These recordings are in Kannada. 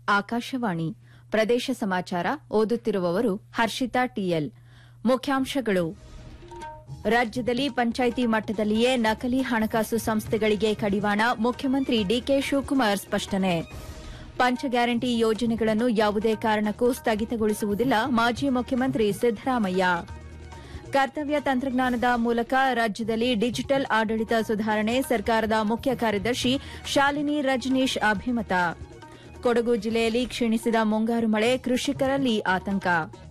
ಆಕಾಶವಾಣಿ ಪ್ರದೇಶ ಸಮಾಚಾರ ಓದುತ್ತಿರುವವರು ಹರ್ಷಿತಾ ಟಿಎಲ್ ಮುಖ್ಯಾಂಶಗಳು ರಾಜ್ಯದಲ್ಲಿ ಪಂಚಾಯಿತಿ ಮಟ್ಟದಲ್ಲಿಯೇ ನಕಲಿ ಹಣಕಾಸು ಸಂಸ್ಥೆಗಳಿಗೆ ಕಡಿವಾಣ ಮುಖ್ಯಮಂತ್ರಿ ಡಿಕೆ ಶಿವಕುಮಾರ್ ಸ್ಪಷ್ಟನೆ ಪಂಚ ಗ್ಯಾರಂಟಿ ಯೋಜನೆಗಳನ್ನು ಯಾವುದೇ ಕಾರಣಕ್ಕೂ ಸ್ಥಗಿತಗೊಳಿಸುವುದಿಲ್ಲ ಮಾಜಿ ಮುಖ್ಯಮಂತ್ರಿ ಸಿದ್ದರಾಮಯ್ಯ ಕರ್ತವ್ಯ ತಂತ್ರಜ್ಞಾನದ ಮೂಲಕ ರಾಜ್ಯದಲ್ಲಿ ಡಿಜಿಟಲ್ ಆಡಳಿತ ಸುಧಾರಣೆ ಸರ್ಕಾರದ ಮುಖ್ಯ ಕಾರ್ಯದರ್ಶಿ ಶಾಲಿನಿ ರಜನೀಶ್ ಅಭಿಮತ ಕೊಡಗು ಜಿಲ್ಲೆಯಲ್ಲಿ ಕ್ಷೀಣಿಸಿದ ಮುಂಗಾರು ಮಳೆ ಕೃಷಿಕರಲ್ಲಿ ಆತಂಕ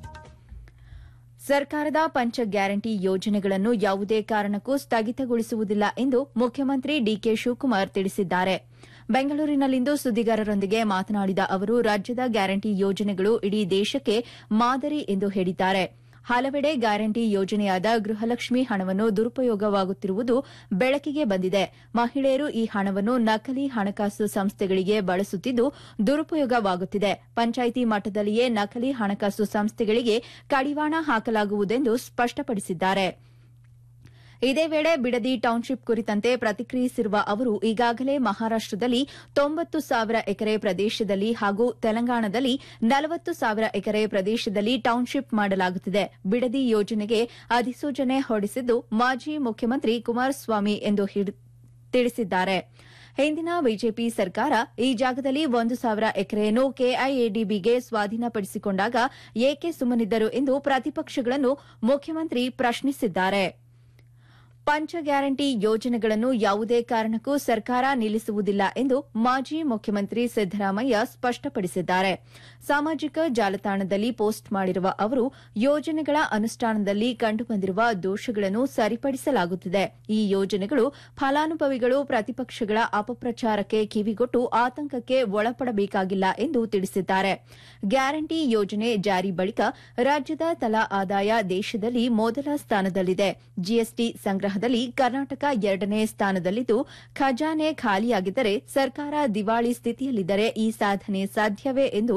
ಸರ್ಕಾರದ ಪಂಚ ಗ್ಯಾರಂಟಿ ಯೋಜನೆಗಳನ್ನು ಯಾವುದೇ ಕಾರಣಕ್ಕೂ ಸ್ಥಗಿತಗೊಳಿಸುವುದಿಲ್ಲ ಎಂದು ಮುಖ್ಯಮಂತ್ರಿ ಡಿಕೆ ಶಿವಕುಮಾರ್ ತಿಳಿಸಿದ್ದಾರೆ ಬೆಂಗಳೂರಿನಲ್ಲಿಂದು ಸುದ್ದಿಗಾರರೊಂದಿಗೆ ಮಾತನಾಡಿದ ಅವರು ರಾಜ್ಯದ ಗ್ಯಾರಂಟಿ ಯೋಜನೆಗಳು ಇಡೀ ದೇಶಕ್ಕೆ ಮಾದರಿ ಎಂದು ಹೇಳಿದ್ದಾರೆ ಹಲವೆಡೆ ಗ್ಯಾರಂಟಿ ಯೋಜನೆಯಾದ ಗೃಹಲಕ್ಷ್ಮಿ ಹಣವನ್ನು ದುರುಪಯೋಗವಾಗುತ್ತಿರುವುದು ಬೆಳಕಿಗೆ ಬಂದಿದೆ ಮಹಿಳೆಯರು ಈ ಹಣವನ್ನು ನಕಲಿ ಹಣಕಾಸು ಸಂಸ್ಥೆಗಳಿಗೆ ಬಳಸುತ್ತಿದ್ದು ದುರುಪಯೋಗವಾಗುತ್ತಿದೆ ಪಂಚಾಯಿತಿ ಮಟ್ಟದಲ್ಲಿಯೇ ನಕಲಿ ಹಣಕಾಸು ಸಂಸ್ಥೆಗಳಿಗೆ ಕಡಿವಾಣ ಹಾಕಲಾಗುವುದೆಂದು ಸ್ಪಷ್ಟಪಡಿಸಿದ್ದಾರೆ ಇದೇ ವೇಳೆ ಬಿಡದಿ ಟೌನ್ಶಿಪ್ ಕುರಿತಂತೆ ಪ್ರತಿಕ್ರಿಯಿಸಿರುವ ಅವರು ಈಗಾಗಲೇ ಮಹಾರಾಷ್ಟದಲ್ಲಿ ತೊಂಬತ್ತು ಸಾವಿರ ಎಕರೆ ಪ್ರದೇಶದಲ್ಲಿ ಹಾಗೂ ತೆಲಂಗಾಣದಲ್ಲಿ ನಲವತ್ತು ಸಾವಿರ ಎಕರೆ ಪ್ರದೇಶದಲ್ಲಿ ಟೌನ್ಶಿಪ್ ಮಾಡಲಾಗುತ್ತಿದೆ ಬಿಡದಿ ಯೋಜನೆಗೆ ಅಧಿಸೂಚನೆ ಹೊರಡಿಸಿದ್ದು ಮಾಜಿ ಮುಖ್ಯಮಂತ್ರಿ ಕುಮಾರಸ್ವಾಮಿ ಎಂದು ತಿಳಿಸಿದ್ದಾರೆ ಹಿಂದಿನ ಬಿಜೆಪಿ ಸರ್ಕಾರ ಈ ಜಾಗದಲ್ಲಿ ಒಂದು ಸಾವಿರ ಎಕರೆಯನ್ನು ಕೆಐಎಡಿಬಿಗೆ ಸ್ವಾಧೀನಪಡಿಸಿಕೊಂಡಾಗ ಏಕೆ ಸುಮ್ಮನಿದ್ದರು ಎಂದು ಪ್ರತಿಪಕ್ಷಗಳನ್ನು ಮುಖ್ಯಮಂತ್ರಿ ಪ್ರಶ್ನಿಸಿದ್ದಾರೆ ಪಂಚ ಗ್ಯಾರಂಟಿ ಯೋಜನೆಗಳನ್ನು ಯಾವುದೇ ಕಾರಣಕ್ಕೂ ಸರ್ಕಾರ ನಿಲ್ಲಿಸುವುದಿಲ್ಲ ಎಂದು ಮಾಜಿ ಮುಖ್ಯಮಂತ್ರಿ ಸಿದ್ದರಾಮಯ್ಯ ಸ್ಪಷ್ಟಪಡಿಸಿದ್ದಾರೆ ಸಾಮಾಜಿಕ ಜಾಲತಾಣದಲ್ಲಿ ಪೋಸ್ಟ್ ಮಾಡಿರುವ ಅವರು ಯೋಜನೆಗಳ ಅನುಷ್ಠಾನದಲ್ಲಿ ಕಂಡುಬಂದಿರುವ ದೋಷಗಳನ್ನು ಸರಿಪಡಿಸಲಾಗುತ್ತಿದೆ ಈ ಯೋಜನೆಗಳು ಫಲಾನುಭವಿಗಳು ಪ್ರತಿಪಕ್ಷಗಳ ಅಪಪ್ರಚಾರಕ್ಕೆ ಕಿವಿಗೊಟ್ಟು ಆತಂಕಕ್ಕೆ ಒಳಪಡಬೇಕಾಗಿಲ್ಲ ಎಂದು ತಿಳಿಸಿದ್ದಾರೆ ಗ್ಯಾರಂಟಿ ಯೋಜನೆ ಜಾರಿ ಬಳಿಕ ರಾಜ್ಯದ ತಲಾ ಆದಾಯ ದೇಶದಲ್ಲಿ ಮೊದಲ ಸ್ಥಾನದಲ್ಲಿದೆ ಜಿಎಸ್ಟಿ ಸಂಗ್ರಹ ಕರ್ನಾಟಕ ಎರಡನೇ ಸ್ಥಾನದಲ್ಲಿದ್ದು ಖಜಾನೆ ಖಾಲಿಯಾಗಿದ್ದರೆ ಸರ್ಕಾರ ದಿವಾಳಿ ಸ್ಥಿತಿಯಲ್ಲಿದ್ದರೆ ಈ ಸಾಧನೆ ಸಾಧ್ಯವೇ ಎಂದು